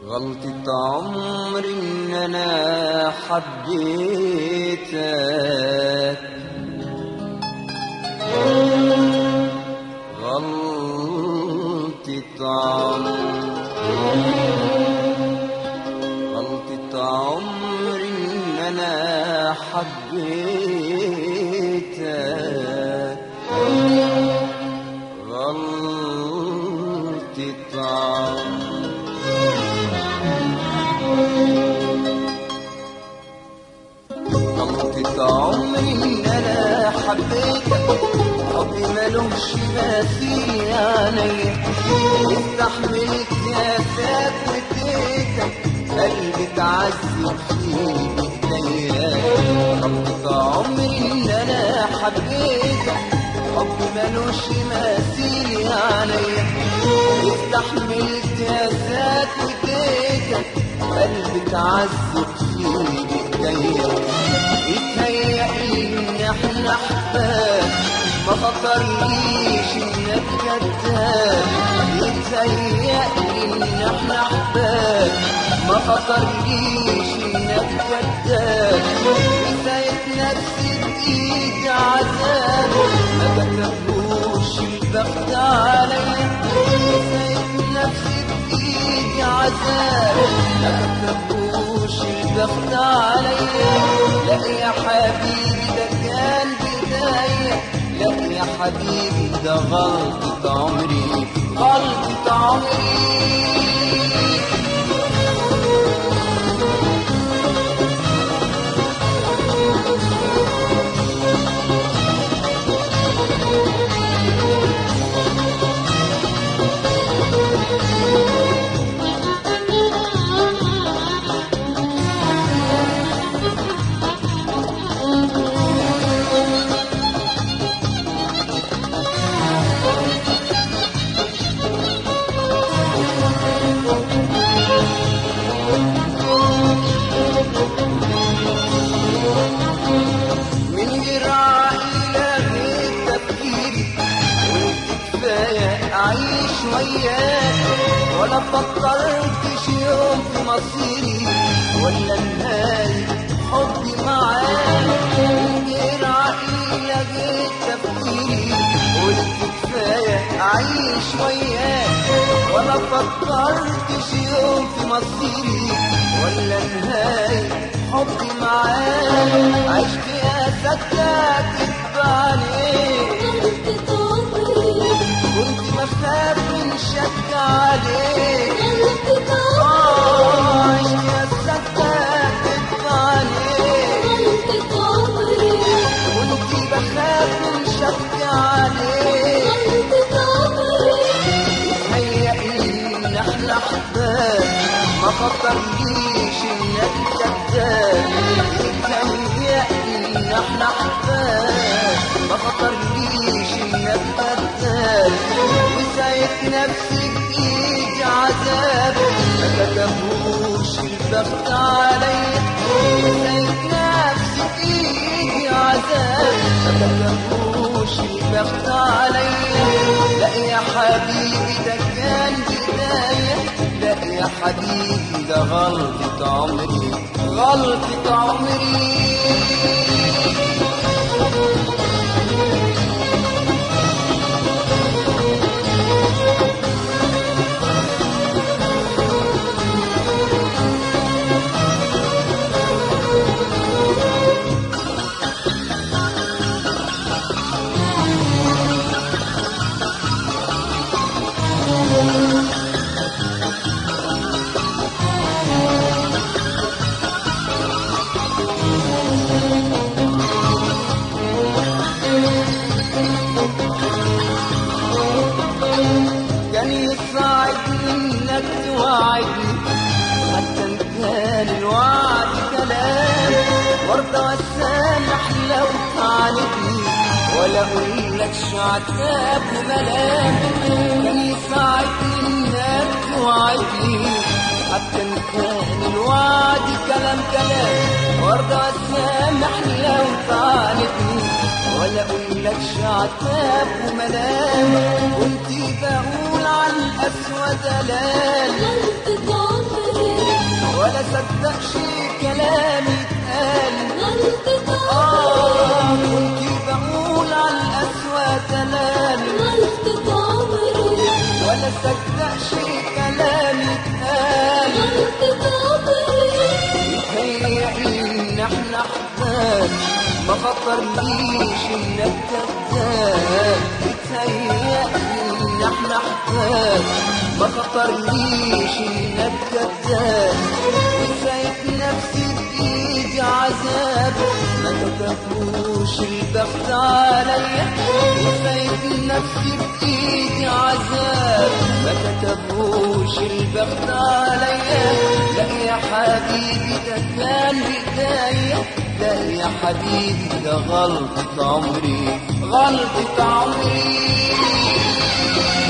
غلطة عمري إن أنا حبيتك غلطة عمري غلطة عمري إن أنا حبيتك غلطة عمري غلطة عمري إن أنا حبيتك حبي ملوش مثيل عليا استحملت ياسات وديتك قلبي اتعذب في ايديا غلطة عمري إن أنا حبيتك حبي ملوش مثيل عليا استحملت ياسات وديتك قلبي اتعذب في ايديا يتهيألي إن احنا أحباب ما خطرليش إنك كذاب يتهيألي إن احنا أحباب ما خطرليش إنك كذاب نسيت نفسي بإيدي عذاب ما كتبوش البخت عليا نسيت نفسي بإيدي عذاب ما كتبوش البخت عليا لا يا حبيبي ده كان بداية لا يا حبيبي ده غلطة عمري غلطة عمري من غير عقيلة غير تفكيري وانت كفاية أعيش وياك ولا فكرتش يوم في مصيري ولا نهاية حبي معاك من غير عقيلة غير تفكيري وانت كفاية أعيش وياك ولا فكرتش يوم في مصيري ولا نهاية حبي معاك عشت يا ستات عليك كنت بخاف من شك عليك آه، عشت يا ستات عليك كنت بخاف من شك عليك هيئني ان احنا احباب ما خطرليش انك كذاب يتهيألي ان احنا احباب ما خطرليش انك كذاب وسايت نفسي بايدي عذاب ما كتبوش البخت عليا وسايت نفسي بايدي عذاب ما كتبوش البخت عليا لا يا حبيبي ده كان بداية لا يا حبيبي ده غلطة عمري غلطة عمري كان يساعدني انك توعدني حتى ان كان الوعد كلام وارضى واسامح لو تعاندني ولا اقول لك عتاب وملام كان يساعدني انك توعدني حتى ان كان الوعد كلام كلام وارضى واسامح لو تعاندني ولا اقول لك عتاب وملام كنت بقول عن اسود دلال غلطة عمري صدقش كلامي اتقال غلطة آه عمري كنت بقول على الأسوأ دلال غلطة عمري ولا صدقش كلامي اتقال غلطة عمري يتهيألي إن إحنا أحباب ما خطرليش إنك كذاب يتهيألي إن إحنا أحباب ما خطرليش إنك كذاب وسايب نفسي بإيدي عذاب ما كتبوش البخت عليا وسايب نفسي بإيدي عذاب ما كتبوش البخت عليا لا يا حبيبي ده كان بداية لا يا حبيبي ده غلطة عمري غلطة عمري